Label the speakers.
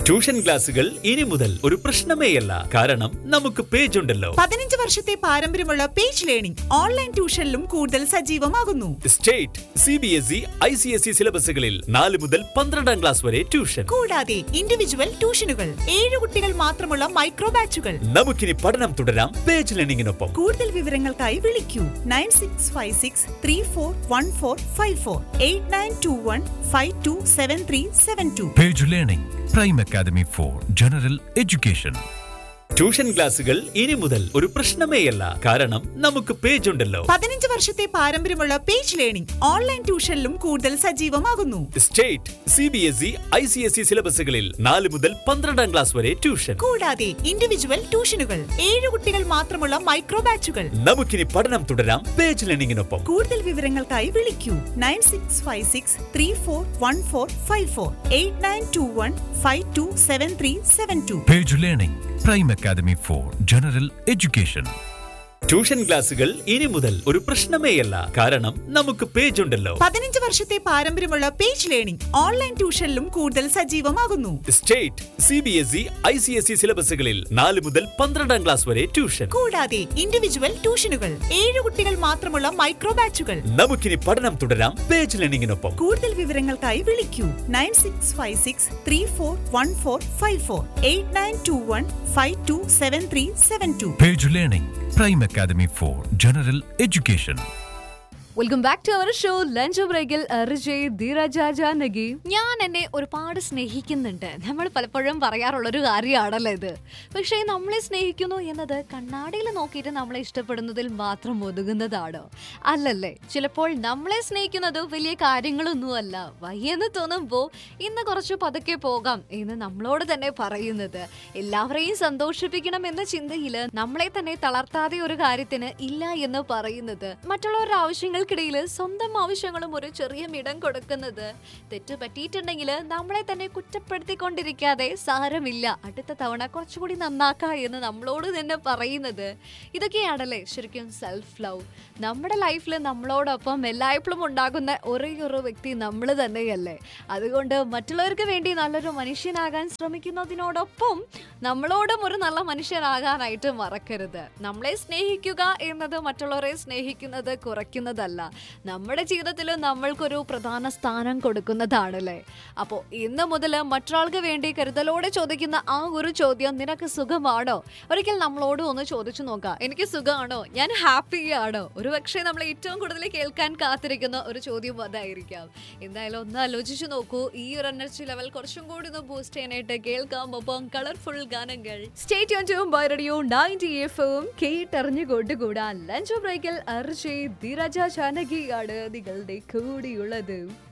Speaker 1: Tuition ക്ലാസുകൾ ഇനി മുതൽ ഒരു പ്രശ്നമേയല്ല കാരണം നമുക്ക് പേജ് ഉണ്ടല്ലോ
Speaker 2: പതിനഞ്ച് വർഷത്തെ പാരമ്പര്യമുള്ള പേജ് ലേണിംഗ് ഓൺലൈൻ ട്യൂഷനിലും കൂടുതൽ സജീവമാകുന്നു
Speaker 1: state C B S E I C S E സിലബസുകളിൽ നാല് മുതൽ പന്ത്രണ്ടാം ക്ലാസ് വരെ ട്യൂഷൻ
Speaker 2: കൂടാതെ ഇൻഡിവിജ്വൽ ട്യൂഷനുകൾ ഏഴ് കുട്ടികൾ മാത്രമുള്ള മൈക്രോ ബാച്ചുകൾ
Speaker 1: നമുക്കിനി പഠനം തുടരാം പേജ് ലേണിംഗിനൊപ്പം
Speaker 2: കൂടുതൽ വിവരങ്ങൾക്കായി വിളിക്കൂ nine six five six three four one four five four eight nine two one five two seven three seven two
Speaker 3: Page Learning, Prime Academy for General Education.
Speaker 1: Tuition ക്ലാസുകൾ ഇനി മുതൽ ഒരു പ്രശ്നമേയല്ല കാരണം നമുക്ക് പേജ് ഉണ്ടല്ലോ
Speaker 2: പതിനഞ്ച് വർഷത്തെ പാരമ്പര്യമുള്ള പേജ് ലേണിംഗ് ഓൺലൈൻ ട്യൂഷനിലും കൂടുതൽ സജീവമാകുന്നു
Speaker 1: state C B S E I C S E സിലബസുകളിൽ നാല് മുതൽ പന്ത്രണ്ടാം ക്ലാസ് വരെ ട്യൂഷൻ
Speaker 2: കൂടാതെ ഇൻഡിവിജ്വൽ ട്യൂഷനുകൾ ഏഴ് കുട്ടികൾ മാത്രമുള്ള മൈക്രോ ബാച്ചുകൾ
Speaker 1: നമുക്കിനി പഠനം തുടരാം പേജ് ലേണിംഗിനൊപ്പം
Speaker 2: കൂടുതൽ വിവരങ്ങൾക്കായി വിളിക്കൂ nine six five six three four one four five four eight nine two one five two seven three seven two
Speaker 3: Page Learning, Prime Academy for General Education.
Speaker 1: Tuition ക്ലാസുകൾ ഇനി മുതൽ ഒരു പ്രശ്നമേയല്ല കാരണം നമുക്ക് പേജ് ഉണ്ടല്ലോ
Speaker 2: പതിനഞ്ച് വർഷത്തെ പാരമ്പര്യമുള്ള പേജ് ലേണിംഗ് ഓൺലൈൻ ട്യൂഷനിലും കൂടുതൽ സജീവമാകുന്നു
Speaker 1: state C B S E I C S E സിലബസുകളിൽ നാല് മുതൽ പന്ത്രണ്ടാം ക്ലാസ് വരെ ട്യൂഷൻ
Speaker 2: കൂടാതെ ഇൻഡിവിജ്വൽ ട്യൂഷനുകൾ ഏഴ് കുട്ടികൾ മാത്രമുള്ള മൈക്രോ ബാച്ചുകൾ
Speaker 1: നമുക്കിനി പഠനം തുടരാം പേജ് ലേണിംഗിനൊപ്പം
Speaker 2: കൂടുതൽ വിവരങ്ങൾക്കായി വിളിക്കൂ nine six five six three four one four five four eight nine two one five two seven three seven two
Speaker 3: Page Learning, Prime Academy for General Education.
Speaker 4: Welcome back to our show lunch ബ്രേക്കിൽ RJ ധീരജാജാനകി
Speaker 5: ഞാൻ എന്നെ ഒരുപാട് സ്നേഹിക്കുന്നുണ്ട് നമ്മൾ പലപ്പോഴും പറയാറുള്ളൊരു കാര്യമാണല്ലോ ഇത് പക്ഷേ നമ്മളെ സ്നേഹിക്കുന്നു എന്നത് കണ്ണാടിയിൽ നോക്കിയിട്ട് നമ്മളെ ഇഷ്ടപ്പെടുന്നതിൽ മാത്രം ഒതുങ്ങുന്നതാണോ അല്ലല്ലേ ചിലപ്പോൾ നമ്മളെ സ്നേഹിക്കുന്നത് വലിയ കാര്യങ്ങളൊന്നുമല്ല വയ്യെന്ന് തോന്നുമ്പോൾ ഇന്ന് കുറച്ച് പതുക്കെ പോകാം എന്ന് നമ്മളോട് തന്നെ പറയുന്നത് എല്ലാവരെയും സന്തോഷിപ്പിക്കണം എന്ന ചിന്തയിൽ നമ്മളെ തന്നെ തളർത്താതെ ഒരു കാര്യത്തിന് ഇല്ല എന്ന് പറയുന്നത് മറ്റുള്ളവരുടെ ആവശ്യങ്ങൾക്കിടയിൽ സ്വന്തം ആവശ്യങ്ങളും ഒരു ചെറിയ ഇടം കൊടുക്കുന്നത് തെറ്റ് പറ്റിയിട്ടുണ്ടെങ്കിൽ നമ്മളെ തന്നെ കുറ്റപ്പെടുത്തിക്കൊണ്ടിരിക്കാതെ സാരമില്ല അടുത്ത തവണ കുറച്ചുകൂടി നന്നാക്ക എന്ന് നമ്മളോട് തന്നെ പറയുന്നത് ഇതൊക്കെയാണല്ലേ ശരിക്കും സെൽഫ് ലവ് നമ്മുടെ ലൈഫിൽ നമ്മളോടൊപ്പം എല്ലായ്പ്പോഴും ഉണ്ടാകുന്ന ഒരേ ഒരു വ്യക്തി നമ്മൾ തന്നെയല്ലേ അതുകൊണ്ട് മറ്റുള്ളവർക്ക് വേണ്ടി നല്ലൊരു മനുഷ്യനാകാൻ ശ്രമിക്കുന്നതിനോടൊപ്പം നമ്മളോടും ഒരു നല്ല മനുഷ്യനാകാനായിട്ട് മറക്കരുത് നമ്മളെ സ്നേഹിക്കുക എന്നത് മറ്റുള്ളവരെ സ്നേഹിക്കുന്നത് കുറയ്ക്കുന്നതല്ല നമ്മുടെ ജീവിതത്തിൽ നമ്മൾക്കൊരു പ്രധാന സ്ഥാനം കൊടുക്കുന്നതാണല്ലേ അപ്പോൾ ഇന്ന് മുതൽ മറ്റൊരാൾക്ക് വേണ്ടി കരുതലോടെ ചോദിക്കുന്ന ആ ഒരു ചോദ്യം നിനക്ക് സുഖമാണോ ഒരിക്കൽ നമ്മളോട് ഒന്ന് ചോദിച്ചു നോക്കാം എനിക്ക് സുഖമാണോ ഞാൻ ഹാപ്പി ആണോ ഒരു പക്ഷേ നമ്മൾ ഏറ്റവും കൂടുതൽ കേൾക്കാൻ കാത്തിരിക്കുന്ന ഒരു ചോദ്യം അതായിരിക്കാം എന്തായാലും ഒന്ന് ആലോചിച്ചു നോക്കൂ ഈ ഒരു എനർജി ലെവൽ കുറച്ചും കൂടി ഒന്ന് ബൂസ്റ്റ് ചെയ്യാനായിട്ട് കേൾക്കാം ഒപ്പം കളർഫുൾ ഗാനങ്ങൾ
Speaker 4: state on to by radio ninety F M കേട്ടറിഞ്ഞു കൊണ്ടുകൂടാൻ ലഞ്ച് ബ്രേക്കിൽ അർജയ് ധീരജാജാനകിയാണ് നിങ്ങളുടെ കൂടിയുള്ളത്